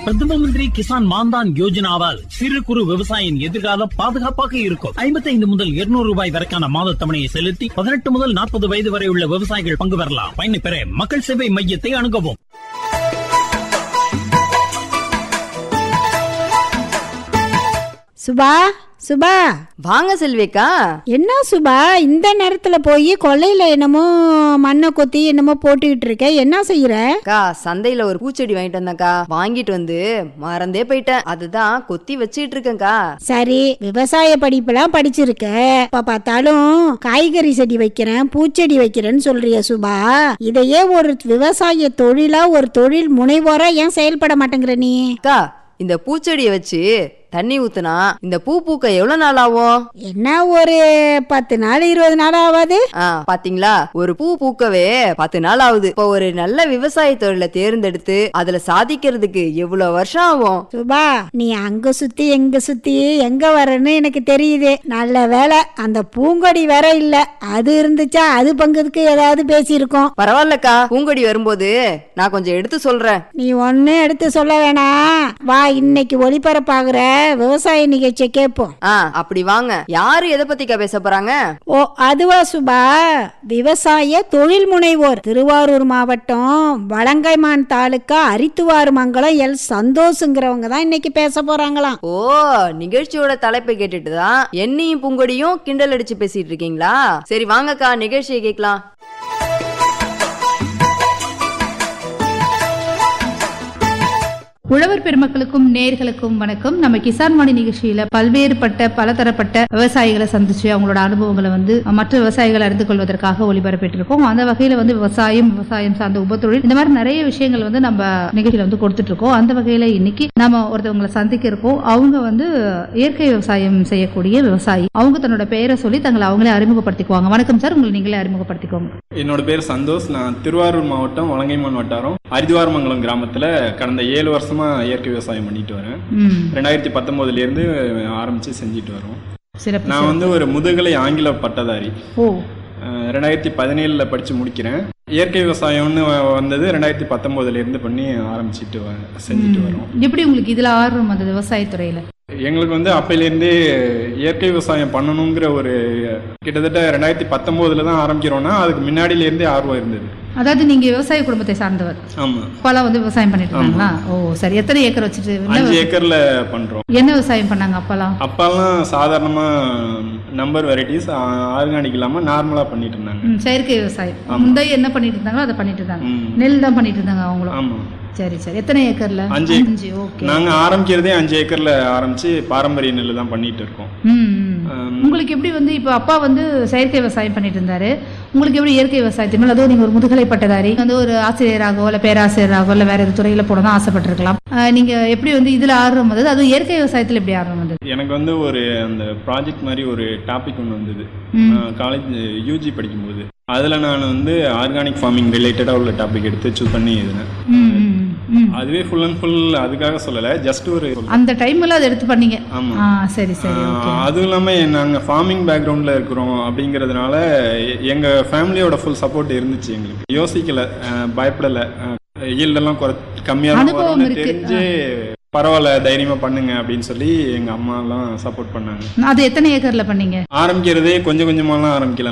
பிரதம மந்திரி கிசான் மான்தான் யோஜனாவால் சிறு குறு விவசாயியின் எதிர்காலம் பாதுகாப்பாக இருக்கும் ஐம்பத்தைந்து முதல் இருநூறு ரூபாய் வரைக்கான மாத தவணையை செலுத்தி பதினெட்டு முதல் நாற்பது வயது வரை உள்ள விவசாயிகள் பங்கு பெறலாம் பயனை பெற மக்கள் சேவை மையத்தை அணுகவும் சுபா சுபா வாங்க செல்விக்கா என்ன சுபா இந்த நேரத்துல போய் கொல்லையில என்னமோ மண்ணை கொத்தி என்னமோ போட்டுக்கிட்டு இருக்க என்ன செய்யற அக்கா சந்தையில ஒரு பூச்செடி வாங்கிட்டு வந்தேன்க்கா வாங்கிட்டு வந்து மறந்தே போயிட்டேன் அதுதான் கொத்தி வச்சுட்டு இருக்கேன்க்கா சரி விவசாய படிப்பெல்லாம் படிச்சிருக்க இப்ப பார்த்தாலும் காய்கறி செடி வைக்கிறேன் பூச்செடி வைக்கிறேன்னு சொல்றிய சுபா இதையே ஒரு விவசாய தொழிலா ஒரு தொழில் முனைவோரா ஏன் செயல்பட மாட்டேங்கிற நீ அக்கா இந்த பூச்செடியை வச்சு தண்ணி ஊத்துனா இந்த பூ பூக்க எவ்வளவு நாள் ஆகும் என்ன ஒரு பத்து நாள் இருபது நாள் ஆகாது ஆ பாத்தீங்களா ஒரு பூ பூக்கவே பத்து நாள் ஆகுது இப்போ ஒரு நல்ல விவசாய தொழிலை தேர்ந்தெடுத்து அதுல சாதிக்கிறதுக்கு எவ்வளவு வருஷம் ஆகும் சுபா நீ அங்க சுத்தி எங்க சுத்தி எங்க வரன்னு எனக்கு தெரியுது நல்ல வேலை அந்த பூங்கொடி வேற இல்ல அது இருந்துச்சா அது பங்குக்கு ஏதாவது பேசியிருக்கோம் பரவாயில்லக்கா பூங்கொடி வரும்போது நான் கொஞ்சம் எடுத்து சொல்றேன் நீ ஒண்ணு எடுத்து சொல்ல வேணாம் வா இன்னைக்கு ஒளிபரப்பாகிற விவசாய நிகழ்ச்சியை கேட்போம் ஆ அப்படி வாங்க யாரு எதை பத்திக்கா பேச போறாங்க ஓ அதுவா சுபா விவசாய தொழில் முனைவோர் திருவாரூர் மாவட்டம் வலங்கைமான் தாலுக்கா அரித்துவார் மங்கலம் எல் சந்தோஷங்கிறவங்க தான் இன்னைக்கு பேச போறாங்களாம் ஓ நிகழ்ச்சியோட தலைப்பை கேட்டுட்டு தான் என்னையும் பூங்கொடியும் கிண்டல் அடிச்சு பேசிட்டு இருக்கீங்களா சரி வாங்கக்கா நிகழ்ச்சியை கேட்கலாம் உழவர் பெருமக்களுக்கும் நேர்களுக்கும் வணக்கம் நம்ம கிசான் வாணி நிகழ்ச்சியில பல்வேறுபட்ட பலதரப்பட்ட விவசாயிகளை சந்திச்சு அவங்களோட அனுபவங்களை வந்து மற்ற விவசாயிகள் அறிந்து கொள்வதற்காக ஒளிபரப்பிட்டிருக்கோம் அந்த வகையில வந்து விவசாயம் விவசாயம் சார்ந்த உபத்தொழில் இந்த மாதிரி நிறைய விஷயங்கள் வந்து நம்ம நிகழ்ச்சியில வந்து கொடுத்துட்டு இருக்கோம் அந்த வகையில இன்னைக்கு நம்ம ஒருத்தவங்களை சந்திக்க இருக்கோம் அவங்க வந்து இயற்கை விவசாயம் செய்யக்கூடிய விவசாயி அவங்க தன்னோட பெயரை சொல்லி தங்களை அவங்களே அறிமுகப்படுத்திக்குவாங்க வணக்கம் சார் உங்களை நீங்களே அறிமுகப்படுத்திக்கோங்க என்னோட பேர் சந்தோஷ் நான் திருவாரூர் மாவட்டம் வலங்கைமான் வட்டாரம் அரிதுவாரமங்கலம் கிராமத்தில் கடந்த ஏழு வருஷமா இயற்கை விவசாயம் பண்ணிட்டு வரேன் ம் ரெண்டாயிரத்தி பத்தொம்போதுலேருந்து ஆரம்பித்து செஞ்சுட்டு வரோம் சிறப்பு நான் வந்து ஒரு முதுகலை ஆங்கில பட்டதாரி ஓ அஹ், ரெண்டாயிரத்தி பதினேழில் படித்து முடிக்கிறேன் இயற்கை விவசாயம்னு வ- வந்தது ரெண்டாயிரத்தி பத்தொம்போதுலேருந்து பண்ணி ஆரம்பிச்சிட்டு வ செஞ்சுட்டு வரோம் எப்படி உங்களுக்கு இதுல ஆர்வம் அந்த விவசாயத்துறையில எங்களுக்கு வந்து அப்பையிலேருந்தே இயற்கை விவசாயம் பண்ணணுங்கிற ஒரு கிட்டத்தட்ட ரெண்டாயிரத்தி பத்தொம்போதில் தான் ஆரம்பிக்கிறோன்னா அதுக்கு முன்னாடியிலேருந்தே ஆர்வம் இருந்தது அதாவது நீங்க விவசாய குடும்பத்தை சார்ந்தவர் ஆமாம் அப்பாலாம் வந்து விவசாயம் பண்ணிட்டு இருந்தாங்களா ஓ சரி எத்தனை ஏக்கர் வச்சுட்டு என்ன அஞ்சு விவ- ஏக்கரில் பண்ணுறோம் என்ன விவசாயம் பண்ணாங்க அப்பாலாம் அப்பாலாம் சாதாரணமாக நம்பர் வெரைட்டிஸ் ஆர்கானிக் இல்லாமல் நார்மலாக பண்ணிட்டு இருந்தாங்க ம், செயற்கை விவசாயம் முந்தைய என்ன பண்ணிட்டு இருந்தாங்களோ அதை பண்ணிட்டு இருந்தாங்க ம். நெல் தான் பண்ணிட்டு இருந்தாங்க அவங்களும் ஆமாம் சரி சரி எத்தனை ஏக்கர்ல அஞ்சு அஞ்சு ஓகே நாங்கள் ஆரம்பிக்கிறதே அஞ்சு ஏக்கரில் ஆரம்பித்து பாரம்பரிய நெல் தான் பண்ணிட்டு இருக்கோம் ம் ம். உங்களுக்கு எப்படி வந்து இப்போ அப்பா வந்து செயற்கை விவசாயம் பண்ணிட்டு இருந்தாரு உங்களுக்கு எப்படி இயற்கை விவசாயத்தின் மேல அதுவும் நீங்க ஒரு முதுகலை பட்டதாரி வந்து ஒரு ஆசிரியராகவோ இல்ல பேராசிரியராகவோ இல்ல வேற எது துறையில போட தான் ஆசைப்பட்டிருக்கலாம் அஹ், நீங்க எப்படி வந்து இதுல ஆர்வம் வந்தது அதுவும் இயற்கை விவசாயத்துல எப்படி ஆர்வம் வந்தது எனக்கு வந்து ஒரு அந்த ப்ராஜெக்ட் மாதிரி ஒரு டாபிக் ஒன்று வந்தது காலேஜ் யூஜி படிக்கும்போது அதில் நான் வந்து ஆர்கானிக் ஃபார்மிங் ரிலேட்டடாக உள்ள டாபிக் எடுத்து சூஸ் பண்ணி எழுதினேன் ம், ம், ம். அதுவே ஃபுல் அண்ட் ஃபுல் அதுக்காக சொல்லலை ஜஸ்ட் ஒரு அந்த டைம்ல அதை எடுத்து பண்ணீங்க ஆமா. ஆ சரி சரி ஓகே ஆஹ் அதுவும் இல்லாமல் நாங்கள் ஃபார்மிங் பேக்ரவுண்டில் இருக்கிறோம் அப்படிங்கிறதுனால எ- எங்க ஃபேமிலியோட ஃபுல் சப்போர்ட் இருந்துச்சு எங்களுக்கு யோசிக்கல ஆஹ் பயப்படலை ஈல்டெல்லாம் குறை கம்மியாக தான் அனுபவம் வரும்னு இருக்கு. தெரிஞ்சு பரவாயில்ல தைரியமா பண்ணுங்க அப்படின்னு சொல்லி எங்க அம்மா எல்லாம் சப்போர்ட் பண்ணாங்க அது எத்தனை ஏக்கர்ல பண்ணீங்க ஆரம்பிக்கிறதே கொஞ்சம் கொஞ்சமாலாம் ஆரம்பிக்கல